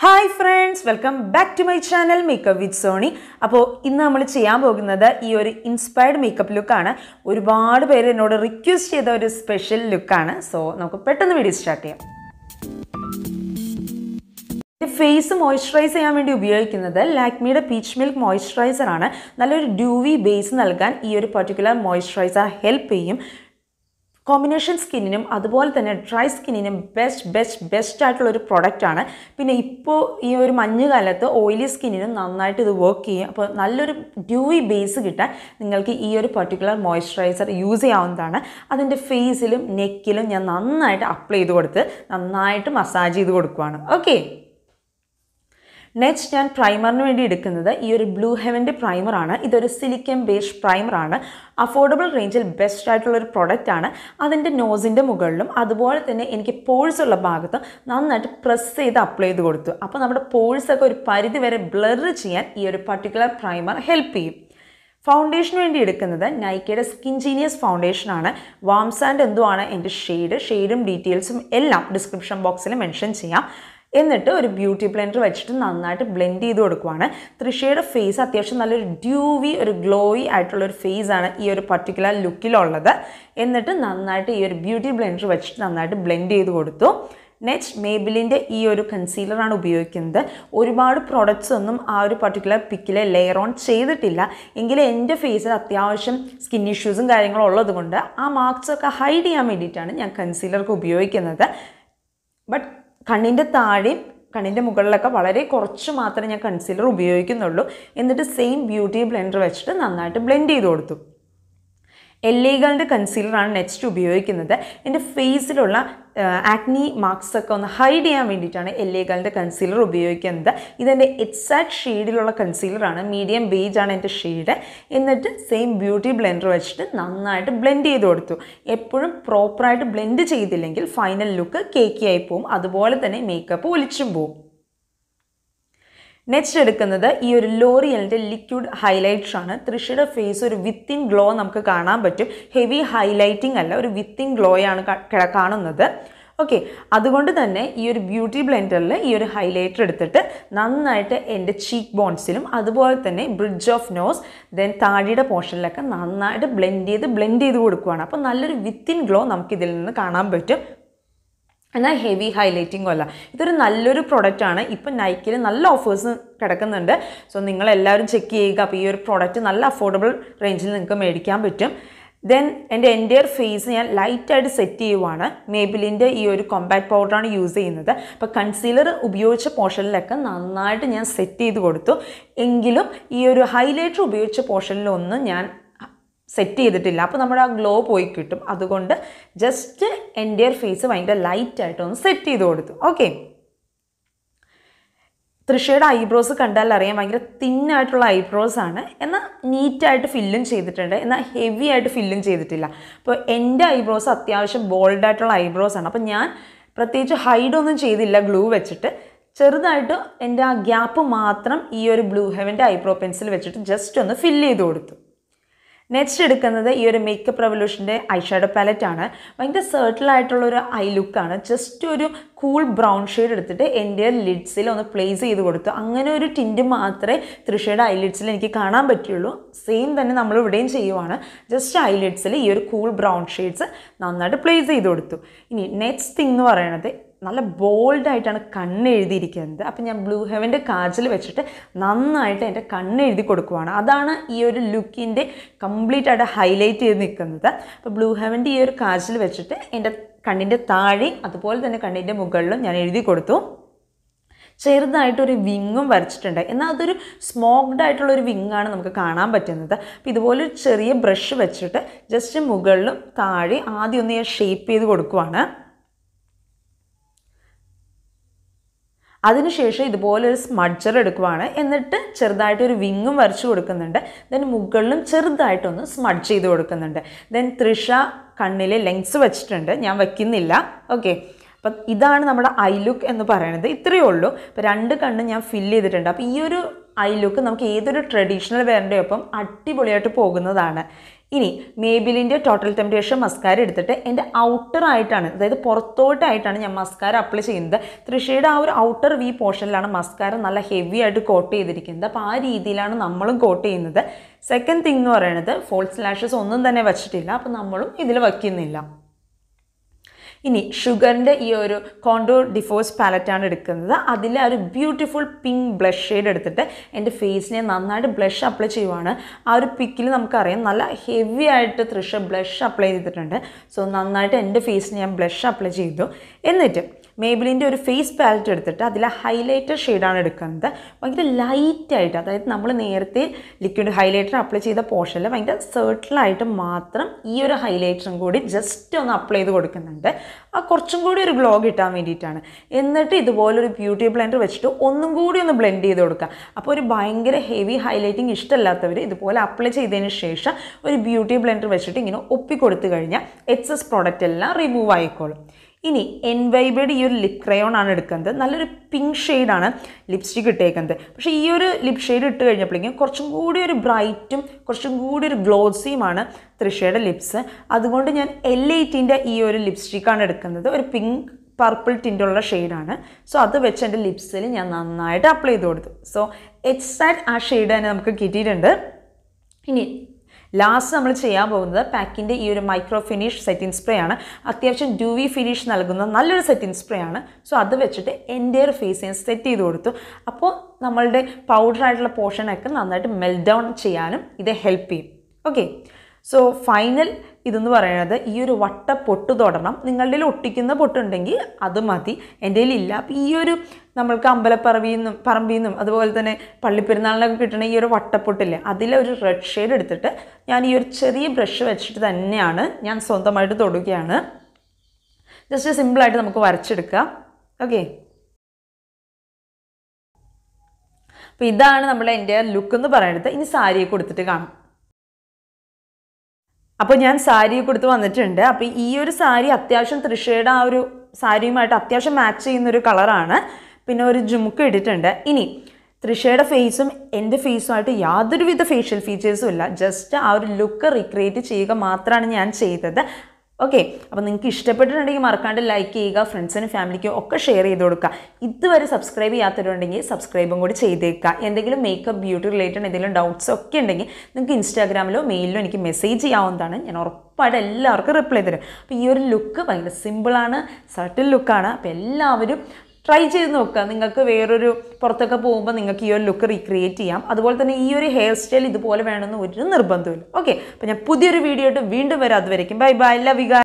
hi friends welcome back to my channel makeup with Soni അപ്പോൾ ഇന്ന് നമ്മൾ ചെയ്യാൻ പോകുന്നത് ഈ ഒരു ഇൻസ്പയർഡ് മേക്കപ്പ് ലുക്കാണ് ഒരുപാട് പേര് എന്നോട് റിക്വസ്റ്റ് ചെയ്ത ഒരു സ്പെഷ്യൽ ലുക്കാണ് സോ നമുക്ക് പെട്ടെന്ന് വീഡിയോ സ്റ്റാർട്ട് ചെയ്യാം ഫേസ് മോയ്സ്ചറൈസ് ചെയ്യാൻ വേണ്ടി ഉപയോഗിക്കുന്നത് ലാക്മിയുടെ പീച്ച് മിൽക്ക് മോയ്സ്ചറൈസർ ആണ് നല്ലൊരു ഡ്യൂവി ബേസ് നൽകാൻ ഈ ഒരു പർട്ടിക്കുലർ മോയ്സ്ചറൈസർ ഹെൽപ്പ് ചെയ്യും കോമ്പിനേഷൻ സ്കിന്നിനും അതുപോലെ തന്നെ ഡ്രൈ സ്കിന്നിനും ബെസ്റ്റ് ബെസ്റ്റ് ബെസ്റ്റ് ആയിട്ടുള്ള ഒരു പ്രൊഡക്റ്റ് ആണ് പിന്നെ ഇപ്പോൾ ഈ ഒരു മഞ്ഞുകാലത്ത് ഓയിലി സ്കിന്നിനും നന്നായിട്ട് ഇത് വർക്ക് ചെയ്യും അപ്പോൾ നല്ലൊരു ഡ്യൂവി ബേസ് കിട്ടാൻ നിങ്ങൾക്ക് ഈ ഒരു പർട്ടിക്കുലർ മോയ്സ്ചറൈസർ യൂസ് ചെയ്യാവുന്നതാണ് അതിൻ്റെ ഫേസിലും നെക്കിലും ഞാൻ നന്നായിട്ട് അപ്ലൈ ചെയ്ത് കൊടുത്ത് നന്നായിട്ട് മസാജ് ചെയ്ത് കൊടുക്കുവാണ് ഓക്കെ നെക്സ്റ്റ് ഞാൻ പ്രൈമറിന് വേണ്ടി എടുക്കുന്നത് ഈ ഒരു ബ്ലൂ ഹെവൻ്റെ പ്രൈമറാണ് ഇതൊരു സിലിക്കൻ ബേസ്ഡ് പ്രൈമറാണ് അഫോർഡബിൾ റേഞ്ചിൽ ബെസ്റ്റ് ആയിട്ടുള്ള ഒരു പ്രൊഡക്റ്റ് ആണ് അതിൻ്റെ നോസിൻ്റെ മുകളിലും അതുപോലെ തന്നെ എനിക്ക് പോഴ്സ് ഉള്ള ഭാഗത്ത് നന്നായിട്ട് പ്രസ് ചെയ്ത് അപ്ലൈ ചെയ്ത് കൊടുത്തു അപ്പോൾ നമ്മുടെ പോഴ്സൊക്കെ ഒരു പരിധി വരെ ബ്ലർ ചെയ്യാൻ ഈ ഒരു പർട്ടിക്കുലർ പ്രൈമർ ഹെൽപ്പ് ചെയ്യും ഫൗണ്ടേഷന് വേണ്ടി എടുക്കുന്നത് നൈക്കയുടെ സ്കിൻ ജീനിയസ് ഫൗണ്ടേഷനാണ് വാംസ് ആൻഡ് എന്തുവാണ് എൻ്റെ ഷെയ്ഡ് ഷെയ്ഡും ഡീറ്റെയിൽസും എല്ലാം ഡിസ്ക്രിപ്ഷൻ ബോക്സിൽ മെൻഷൻ ചെയ്യാം എന്നിട്ട് ഒരു ബ്യൂട്ടി ബ്ലെൻഡർ വെച്ചിട്ട് നന്നായിട്ട് ബ്ലെൻഡ് ചെയ്ത് കൊടുക്കുവാണ് തൃഷയുടെ ഫേസ് അത്യാവശ്യം നല്ലൊരു ഡ്യൂവി ഒരു ഗ്ലോയി ആയിട്ടുള്ള ഒരു ഫേസ് ആണ് ഈ ഒരു പർട്ടിക്കുലർ ലുക്കിലുള്ളത് എന്നിട്ട് നന്നായിട്ട് ഈ ഒരു ബ്യൂട്ടി ബ്ലെൻഡർ വെച്ചിട്ട് നന്നായിട്ട് ബ്ലെൻഡ് ചെയ്ത് കൊടുത്തു നെക്സ്റ്റ് മേബിലിൻ്റെ ഈ ഒരു കൺസീലറാണ് ഉപയോഗിക്കുന്നത് ഒരുപാട് പ്രോഡക്റ്റ്സ് ഒന്നും ആ ഒരു പർട്ടിക്കുലർ പിക്കിൽ ലെയർ ഓൺ ചെയ്തിട്ടില്ല എങ്കിലും എൻ്റെ ഫേസിൽ അത്യാവശ്യം സ്കിൻ ഇഷ്യൂസും കാര്യങ്ങളും ഉള്ളത് കൊണ്ട് ആ മാർക്സ് ഒക്കെ ഹൈഡ് ചെയ്യാൻ വേണ്ടിയിട്ടാണ് ഞാൻ കൺസീലർക്ക് ഉപയോഗിക്കുന്നത് ബട്ട് കണ്ണിൻ്റെ താഴെയും കണ്ണിൻ്റെ മുകളിലൊക്കെ വളരെ കുറച്ച് മാത്രമേ ഞാൻ കൺസീലർ ഉപയോഗിക്കുന്നുള്ളൂ എന്നിട്ട് സെയിം ബ്യൂട്ടി ബ്ലെൻഡർ വെച്ചിട്ട് നന്നായിട്ട് ബ്ലെൻഡ് ചെയ്ത് കൊടുത്തു എല്ലേകളുടെ കൺസീലറാണ് നെക്സ്റ്റ് ഉപയോഗിക്കുന്നത് എൻ്റെ ഫേസിലുള്ള ആക്നി മാർക്സ് ഒക്കെ ഒന്ന് ഹൈഡ് ചെയ്യാൻ വേണ്ടിയിട്ടാണ് എല്ലേകളുടെ കൺസീലർ ഉപയോഗിക്കുന്നത് ഇതെൻ്റെ എക്സാക്ട് ഷെയ്ഡിലുള്ള കൺസീലറാണ് മീഡിയം ബേജ് ആണ് എൻ്റെ ഷെയ്ഡ് എന്നിട്ട് സെയിം ബ്യൂട്ടി ബ്ലെൻഡർ വെച്ചിട്ട് നന്നായിട്ട് ബ്ലെൻഡ് ചെയ്ത് കൊടുത്തു എപ്പോഴും പ്രോപ്പറായിട്ട് ബ്ലെൻഡ് ചെയ്തില്ലെങ്കിൽ ഫൈനൽ ലുക്ക് കേക്കി ആയി പോവും അതുപോലെ തന്നെ മേക്കപ്പ് ഒലിച്ചും പോവും നെക്സ്റ്റ് എടുക്കുന്നത് ഈ ഒരു ലോറിയലിൻ്റെ ലിക്വിഡ് ഹൈലൈറ്റർ ആണ് തൃഷയുടെ ഫേസ് ഒരു വിത്തിൻ ഗ്ലോ നമുക്ക് കാണാൻ പറ്റും ഹെവി ഹൈലൈറ്റിംഗ് അല്ല ഒരു വിത്തിൻ ഗ്ലോയാണ് കാണുന്നത് ഓക്കെ അതുകൊണ്ട് തന്നെ ഈ ഒരു ബ്യൂട്ടി ബ്ലെൻഡറിൽ ഈ ഒരു ഹൈലൈറ്റർ എടുത്തിട്ട് നന്നായിട്ട് എൻ്റെ ചീക്ക് ബോൺസിലും അതുപോലെ തന്നെ ബ്രിഡ്ജ് ഓഫ് നോസ് ദെൻ താടിയുടെ പോർഷനിലൊക്കെ നന്നായിട്ട് ബ്ലെൻഡ് ചെയ്ത് ബ്ലെൻഡ് ചെയ്ത് കൊടുക്കുകയാണ് അപ്പോൾ നല്ലൊരു വിത്തിൻ ഗ്ലോ നമുക്കിതിൽ നിന്ന് കാണാൻ പറ്റും എന്നാൽ ഹെവി ഹൈലൈറ്റിംഗും അല്ല ഇതൊരു നല്ലൊരു പ്രൊഡക്റ്റ് ആണ് ഇപ്പം നൈക്കിൽ നല്ല ഓഫേഴ്സ് കിടക്കുന്നുണ്ട് സോ നിങ്ങളെല്ലാവരും ചെക്ക് ചെയ്യുക അപ്പോൾ ഈ ഒരു പ്രോഡക്റ്റ് നല്ല അഫോർഡബിൾ റേഞ്ചിൽ നിങ്ങൾക്ക് മേടിക്കാൻ പറ്റും ദെൻ എൻ്റെ എൻ്റെയർ ഫേസ് ഞാൻ ലൈറ്റായിട്ട് സെറ്റ് ചെയ്യുവാണ് മേബിലിൻ്റെ ഈ ഒരു കോമ്പാക്ട് പൗഡറാണ് യൂസ് ചെയ്യുന്നത് അപ്പോൾ കൺസീലർ ഉപയോഗിച്ച പോർഷനിലൊക്കെ നന്നായിട്ട് ഞാൻ സെറ്റ് ചെയ്ത് കൊടുത്തു എങ്കിലും ഈ ഒരു ഹൈലൈറ്റർ ഉപയോഗിച്ച പോർഷനിലൊന്നും ഞാൻ സെറ്റ് ചെയ്തിട്ടില്ല അപ്പോൾ നമ്മുടെ ആ ഗ്ലോ പോയി കിട്ടും അതുകൊണ്ട് ജസ്റ്റ് എൻ്റെ ഫേസ് ഭയങ്കര ലൈറ്റായിട്ട് ഒന്ന് സെറ്റ് ചെയ്ത് കൊടുത്തു ഓക്കെ തൃഷയുടെ ഐബ്രോസ് കണ്ടാൽ അറിയാം ഭയങ്കര തിന്നായിട്ടുള്ള ഐബ്രോസ് ആണ് എന്നാൽ നീറ്റായിട്ട് ഫില്ലും ചെയ്തിട്ടുണ്ട് എന്നാൽ ഹെവി ആയിട്ട് ഫില്ലും ചെയ്തിട്ടില്ല അപ്പോൾ എൻ്റെ ഐബ്രോസ് അത്യാവശ്യം ബോൾഡായിട്ടുള്ള ഐബ്രോസ് ആണ് അപ്പോൾ ഞാൻ പ്രത്യേകിച്ച് ഹൈഡൊന്നും ചെയ്തില്ല ഗ്ലൂ വെച്ചിട്ട് ചെറുതായിട്ട് എൻ്റെ ആ ഗ്യാപ്പ് മാത്രം ഈ ഒരു ബ്ലൂ ഹെവൻ്റെ ഐബ്രോ പെൻസിൽ വെച്ചിട്ട് ജസ്റ്റ് ഒന്ന് ഫില്ല് ചെയ്ത് കൊടുത്തു നെക്സ്റ്റ് എടുക്കുന്നത് ഈ ഒരു മേക്കപ്പ് റെവല്യൂഷൻ്റെ ഐഷാഡോ പാലറ്റ് ആണ് ഭയങ്കര സർട്ടിൽ ആയിട്ടുള്ള ഒരു ഐ ലുക്കാണ് ജസ്റ്റ് ഒരു കൂൾ ബ്രൗൺ ഷെയ്ഡ് എടുത്തിട്ട് എൻ്റെ ലിഡ്സിൽ ഒന്ന് പ്ലേസ് ചെയ്ത് കൊടുത്തു അങ്ങനെ ഒരു ടിൻറ്റ് മാത്രമേ തൃഷയുടെ ഐ ലിഡ്സിൽ എനിക്ക് കാണാൻ പറ്റുള്ളൂ സെയിം തന്നെ നമ്മൾ ഇവിടെയും ചെയ്യുവാണ് ജസ്റ്റ് ഐ ലിഡ്സിൽ ഈ ഒരു കൂൾ ബ്രൗൺ ഷെയ്ഡ്സ് നന്നായിട്ട് പ്ലേസ് ചെയ്ത് കൊടുത്തു ഇനി നെക്സ്റ്റ് തിങ് എന്ന് പറയുന്നത് നല്ല ബോൾഡായിട്ടാണ് കണ്ണ് എഴുതിയിരിക്കുന്നത് അപ്പം ഞാൻ ബ്ലൂ ഹെവൻ്റെ കാജിൽ വെച്ചിട്ട് നന്നായിട്ട് എൻ്റെ കണ്ണ് എഴുതി കൊടുക്കുവാണ് അതാണ് ഈ ഒരു ലുക്കിൻ്റെ കംപ്ലീറ്റ് ആയിട്ട് ഹൈലൈറ്റ് ചെയ്ത് നിൽക്കുന്നത് അപ്പോൾ ബ്ലൂ ഹെവൻ്റെ ഈ ഒരു കാജിൽ വെച്ചിട്ട് എൻ്റെ കണ്ണിൻ്റെ താഴെയും അതുപോലെ തന്നെ കണ്ണിൻ്റെ മുകളിലും ഞാൻ എഴുതി കൊടുത്തു ചെറുതായിട്ടൊരു വിങ്ങും വരച്ചിട്ടുണ്ട് എന്നാൽ അതൊരു സ്മോക്ഡ് ആയിട്ടുള്ള ഒരു വിങ്ങാണ് നമുക്ക് കാണാൻ പറ്റുന്നത് അപ്പോൾ ഇതുപോലെ ഒരു ചെറിയ ബ്രഷ് വെച്ചിട്ട് ജസ്റ്റ് മുകളിലും താഴെ ആദ്യം ഒന്ന് ഞാൻ ഷേപ്പ് ചെയ്ത് കൊടുക്കുവാണ് അതിനുശേഷം ഇതുപോലെ ഒരു സ്മഡ്ജർ എടുക്കുവാണ് എന്നിട്ട് ചെറുതായിട്ട് ഒരു വിങ്ങും വരച്ചു കൊടുക്കുന്നുണ്ട് ദെൻ മുകളിലും ചെറുതായിട്ടൊന്ന് സ്മഡ്ജ് ചെയ്ത് കൊടുക്കുന്നുണ്ട് ദെൻ തൃഷ കണ്ണിൽ ലെങ്സ് വെച്ചിട്ടുണ്ട് ഞാൻ വയ്ക്കുന്നില്ല ഓക്കെ അപ്പം ഇതാണ് നമ്മുടെ ഐ ലുക്ക് എന്ന് പറയുന്നത് ഇത്രയേ ഉള്ളൂ അപ്പോൾ രണ്ട് കണ്ണ് ഞാൻ ഫില്ല് ചെയ്തിട്ടുണ്ട് അപ്പോൾ ഈ ഒരു ഐ ലുക്ക് നമുക്ക് ഏതൊരു ട്രഡീഷണൽ വെയറിൻ്റെ ഒപ്പം അടിപൊളിയായിട്ട് പോകുന്നതാണ് ഇനി മേബിലിൻ്റെ ടോട്ടൽ ടെംപ്റ്റേഷൻ മസ്കാര എടുത്തിട്ട് എൻ്റെ ഔട്ടർ ആയിട്ടാണ് അതായത് പുറത്തോട്ടായിട്ടാണ് ഞാൻ മസ്കാര അപ്ലൈ ചെയ്യുന്നത് തൃഷയുടെ ആ ഒരു ഔട്ടർ വി പോർഷനിലാണ് മസ്കാര നല്ല ഹെവി ആയിട്ട് കോട്ട് ചെയ്തിരിക്കുന്നത് അപ്പോൾ ആ രീതിയിലാണ് നമ്മളും കോട്ട് ചെയ്യുന്നത് സെക്കൻഡ് തിങ് എന്ന് പറയുന്നത് ഫോൾസ് ലാഷസ് ഒന്നും തന്നെ വെച്ചിട്ടില്ല അപ്പോൾ നമ്മളും ഇതിൽ വയ്ക്കുന്നില്ല ഇനി ഷുഗറിൻ്റെ ഈ ഒരു കോണ്ടോർ ഡിഫോഴ്സ് പാലറ്റാണ് എടുക്കുന്നത് അതിൽ ഒരു ബ്യൂട്ടിഫുൾ പിങ്ക് ബ്ലഷ് ഷെയ്ഡ് എടുത്തിട്ട് എൻ്റെ ഫേസിനെ നന്നായിട്ട് ബ്ലഷ് അപ്ലൈ ചെയ്യുവാണ് ആ ഒരു പിക്കിൽ നമുക്കറിയാം നല്ല ഹെവി ആയിട്ട് തൃശ ബ്ലഷ് അപ്ലൈ ചെയ്തിട്ടുണ്ട് സോ നന്നായിട്ട് എൻ്റെ ഫേസിന് ഞാൻ ബ്ലഷ് അപ്ലൈ ചെയ്തു എന്നിട്ട് മേബിലിൻ്റെ ഒരു ഫേസ് പാലറ്റ് എടുത്തിട്ട് അതിലെ ഹൈലൈറ്റർ ഷെയ്ഡാണ് എടുക്കുന്നത് ഭയങ്കര ലൈറ്റായിട്ട് അതായത് നമ്മൾ നേരത്തെ ലിക്വിഡ് ഹൈലൈറ്റർ അപ്ലൈ ചെയ്ത പോർഷനിൽ ഭയങ്കര സർട്ടിലായിട്ട് മാത്രം ഈ ഒരു ഹൈലൈറ്ററും കൂടി ജസ്റ്റ് ഒന്ന് അപ്ലൈ ചെയ്ത് കൊടുക്കുന്നുണ്ട് ആ കുറച്ചും കൂടി ഒരു ഗ്ലോ കിട്ടാൻ വേണ്ടിയിട്ടാണ് എന്നിട്ട് ഇതുപോലൊരു ബ്യൂട്ടി ബ്ലെൻഡർ വെച്ചിട്ട് ഒന്നും കൂടി ഒന്ന് ബ്ലെൻഡ് ചെയ്ത് കൊടുക്കുക അപ്പോൾ ഒരു ഭയങ്കര ഹെവി ഹൈലൈറ്റിംഗ് ഇഷ്ടമല്ലാത്തവർ ഇതുപോലെ അപ്ലൈ ചെയ്തതിന് ശേഷം ഒരു ബ്യൂട്ടി ബ്ലെൻഡർ വെച്ചിട്ട് ഇങ്ങനെ ഒപ്പി കൊടുത്തു കഴിഞ്ഞാൽ എക്സസ് പ്രോഡക്റ്റ് എല്ലാം റിമൂവ് ആയിക്കോളും ഇനി എൻവൈബയുടെ ഈ ഒരു ലിപ് ക്രയോൺ ആണ് എടുക്കുന്നത് നല്ലൊരു പിങ്ക് ഷെയ്ഡാണ് ലിപ്സ്റ്റിക് ഇട്ടേക്കുന്നത് പക്ഷേ ഈ ഒരു ലിപ് ഷെയ്ഡ് ഇട്ട് കഴിഞ്ഞപ്പോഴേക്കും കുറച്ചും കൂടി ഒരു ബ്രൈറ്റും കുറച്ചും കൂടി ഒരു ഗ്ലോസിയുമാണ് തൃഷയുടെ ലിപ്സ് അതുകൊണ്ട് ഞാൻ എൽ എയ്റ്റീൻ്റെ ഈ ഒരു ലിപ്സ്റ്റിക്കാണ് എടുക്കുന്നത് ഒരു പിങ്ക് പർപ്പിൾ ടിൻ്റുള്ള ഷെയ്ഡാണ് സോ അത് വെച്ച് എൻ്റെ ലിപ്സിൽ ഞാൻ നന്നായിട്ട് അപ്ലൈ ചെയ്ത് കൊടുത്തു സോ എക്സാക്ട് ആ ഷെയ്ഡ് തന്നെ നമുക്ക് കിട്ടിയിട്ടുണ്ട് ഇനി ലാസ്റ്റ് നമ്മൾ ചെയ്യാൻ പോകുന്നത് പാക്കിൻ്റെ ഈ ഒരു മൈക്രോ ഫിനിഷ് സെറ്റിംഗ് സ്പ്രേ ആണ് അത്യാവശ്യം ഡ്യൂവി ഫിനിഷ് നൽകുന്ന നല്ലൊരു സെറ്റിംഗ് സ്പ്രേ ആണ് സോ അത് വെച്ചിട്ട് എൻ്റെ ഒരു ഫേസ് ഞാൻ സെറ്റ് ചെയ്ത് കൊടുത്തു അപ്പോൾ നമ്മളുടെ പൗഡർ ആയിട്ടുള്ള പോർഷനൊക്കെ നന്നായിട്ട് മെൽറ്റ് ഡൗൺ ചെയ്യാനും ഇത് ഹെൽപ്പ് ചെയ്യും ഓക്കെ സോ ഫൈനൽ ഇതെന്ന് പറയുന്നത് ഈ ഒരു വട്ട പൊട്ട് തൊടണം നിങ്ങളുടെ കയ്യിൽ ഒട്ടിക്കുന്ന പൊട്ടുണ്ടെങ്കിൽ അത് മതി എൻ്റെ കയ്യിലില്ല അപ്പോൾ ഈ ഒരു നമ്മൾക്ക് അമ്പലപ്പറമ്പിൽ നിന്നും പറമ്പിൽ നിന്നും അതുപോലെ തന്നെ പള്ളിപ്പെരുന്നാളിനൊക്കെ കിട്ടുന്ന ഈ ഒരു വട്ടപ്പൊട്ടില്ലേ അതിലെ ഒരു റെഡ് ഷെയ്ഡ് എടുത്തിട്ട് ഞാൻ ഈ ഒരു ചെറിയ ബ്രഷ് വെച്ചിട്ട് തന്നെയാണ് ഞാൻ സ്വന്തമായിട്ട് തൊടുകയാണ് ജസ്റ്റ് സിമ്പിളായിട്ട് നമുക്ക് വരച്ചെടുക്കാം ഓക്കെ അപ്പോൾ ഇതാണ് നമ്മുടെ എൻ്റെ ലുക്ക് എന്ന് പറയുന്നത് ഇനി സാരിയെ കൊടുത്തിട്ട് കാണാം അപ്പോൾ ഞാൻ സാരി കൊടുത്ത് വന്നിട്ടുണ്ട് അപ്പോൾ ഈ ഒരു സാരി അത്യാവശ്യം തൃശ്ശയുടെ ആ ഒരു സാരിയുമായിട്ട് അത്യാവശ്യം മാച്ച് ചെയ്യുന്ന ഒരു കളറാണ് പിന്നെ ഒരു ജുമുക്ക് ഇട്ടിട്ടുണ്ട് ഇനി തൃഷയുടെ ഫേസും എൻ്റെ ഫേസുമായിട്ട് യാതൊരുവിധ ഫേഷ്യൽ ഫീച്ചേഴ്സും ഇല്ല ജസ്റ്റ് ആ ഒരു ലുക്ക് റീക്രിയേറ്റ് ചെയ്യുക മാത്രമാണ് ഞാൻ ചെയ്തത് ഓക്കെ അപ്പോൾ നിങ്ങൾക്ക് ഇഷ്ടപ്പെട്ടിട്ടുണ്ടെങ്കിൽ മറക്കാണ്ട് ലൈക്ക് ചെയ്യുക ഫ്രണ്ട്സിനും ഫാമിലിക്കും ഒക്കെ ഷെയർ ചെയ്ത് കൊടുക്കുക ഇതുവരെ സബ്സ്ക്രൈബ് ചെയ്യാത്തവരുണ്ടെങ്കിൽ സബ്സ്ക്രൈബും കൂടി ചെയ്തേക്കുക എന്തെങ്കിലും മേക്കപ്പ് ബ്യൂട്ടി റിലേറ്റഡ് എന്തെങ്കിലും ഡൗട്ട്സ് ഒക്കെ ഉണ്ടെങ്കിൽ നിങ്ങൾക്ക് ഇൻസ്റ്റാഗ്രാമിലോ മെയിലിലോ എനിക്ക് മെസ്സേജ് ചെയ്യാവുന്നതാണ് ഞാൻ ഉറപ്പായിട്ട് എല്ലാവർക്കും റിപ്ലൈ തരും അപ്പോൾ ഈ ഒരു ലുക്ക് ഭയങ്കര സിമ്പിളാണ് സർട്ടിൽ ലുക്കാണ് അപ്പോൾ എല്ലാവരും ട്രൈ ചെയ്ത് നോക്കുക നിങ്ങൾക്ക് വേറൊരു പുറത്തൊക്കെ പോകുമ്പോൾ നിങ്ങൾക്ക് ഈ ഒരു ലുക്ക് റീക്രിയേറ്റ് ചെയ്യാം അതുപോലെ തന്നെ ഈ ഒരു ഹെയർ സ്റ്റൈൽ ഇതുപോലെ വേണമെന്ന് ഒരു നിർബന്ധമില്ല ഓക്കെ അപ്പോൾ ഞാൻ പുതിയൊരു വീഡിയോ ആയിട്ട് വീണ്ടും വരാം അതുവരയ്ക്കും ബൈ ബൈ ലവ് യു